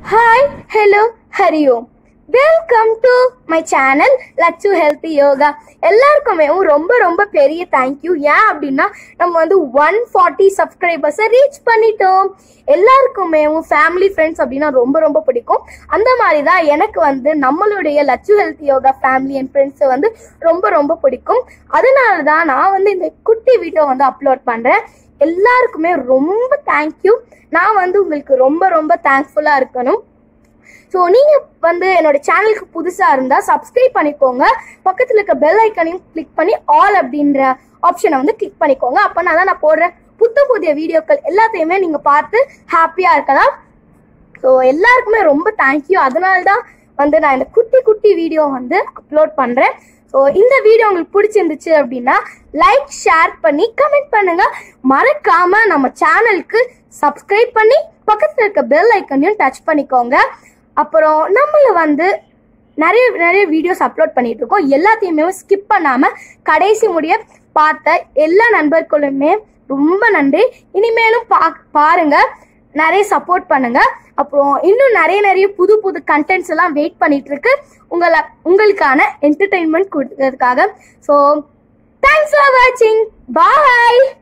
hi hello Hari Om welcome to my channel Latchu healthy yoga எல்லாருக்குமே ரொம்ப ரொம்ப பெரிய தேங்க்யூ ஏன் அப்படின்னா நம்ம வந்து ஒன் ஃபார்ட்டி சப்ஸ்கிரைபர்ஸை ரீச் பண்ணிட்டோம் எல்லாருக்குமே ஃபேமிலி ஃப்ரெண்ட்ஸ் அப்படின்னா ரொம்ப ரொம்ப பிடிக்கும் அந்த மாதிரி தான் எனக்கு வந்து நம்மளுடைய Latchu healthy yoga family and ஃப்ரெண்ட்ஸை வந்து ரொம்ப ரொம்ப பிடிக்கும் அதனால தான் நான் வந்து இந்த குட்டி வீடியோ வந்து அப்லோட் பண்ணுறேன் எல்லாருக்குமே ரொம்ப தேங்க்யூ நான் வந்து உங்களுக்கு ரொம்ப ரொம்ப தேங்க்ஃபுல்லாக இருக்கணும் ஸோ நீங்கள் வந்து என்னோட சேனலுக்கு புதுசாக இருந்தால் சப்ஸ்கிரைப் பண்ணிக்கோங்க பக்கத்தில் இருக்க பெல் ஐக்கனையும் கிளிக் பண்ணி ஆல் அப்படின்ற ஆப்ஷனை வந்து கிளிக் பண்ணிக்கோங்க அப்போனா தான் நான் போடுற புத்த புதிய வீடியோக்கள் எல்லாத்தையுமே நீங்கள் பார்த்து ஹாப்பியாக இருக்கலாம் ஸோ எல்லாருக்குமே ரொம்ப தேங்க்யூ அதனால தான் வந்து நான் இந்த குட்டி குட்டி வீடியோ வந்து அப்லோட் பண்ணுறேன் ஸோ இந்த வீடியோ உங்களுக்கு பிடிச்சிருந்துச்சு அப்படின்னா லைக் ஷேர் பண்ணி கமெண்ட் பண்ணுங்க மறக்காம நம்ம சேனலுக்கு சப்ஸ்கிரைப் பண்ணி பக்கத்தில் இருக்க பெல் ஐக்கனையும் டச் பண்ணிக்கோங்க அப்புறம் நம்மள வந்து நிறைய நிறைய வீடியோஸ் அப்லோட் பண்ணிட்டு இருக்கோம் எல்லாத்தையுமே ஸ்கிப் பண்ணாம கடைசி முடிய பார்த்த எல்லா நண்பர்களுமே ரொம்ப நன்றி இனிமேலும் பா பாருங்க நிறைய சப்போர்ட் பண்ணுங்க அப்புறம் இன்னும் நிறைய நிறைய புது புது கண்டென்ட்ஸ் எல்லாம் வெயிட் பண்ணிட்டு இருக்கு உங்களை உங்களுக்கான என்டர்டைன்மெண்ட் கொடுக்கறதுக்காக ஸோ தேங்க்ஸ் ஃபார் வாட்சிங் பாய்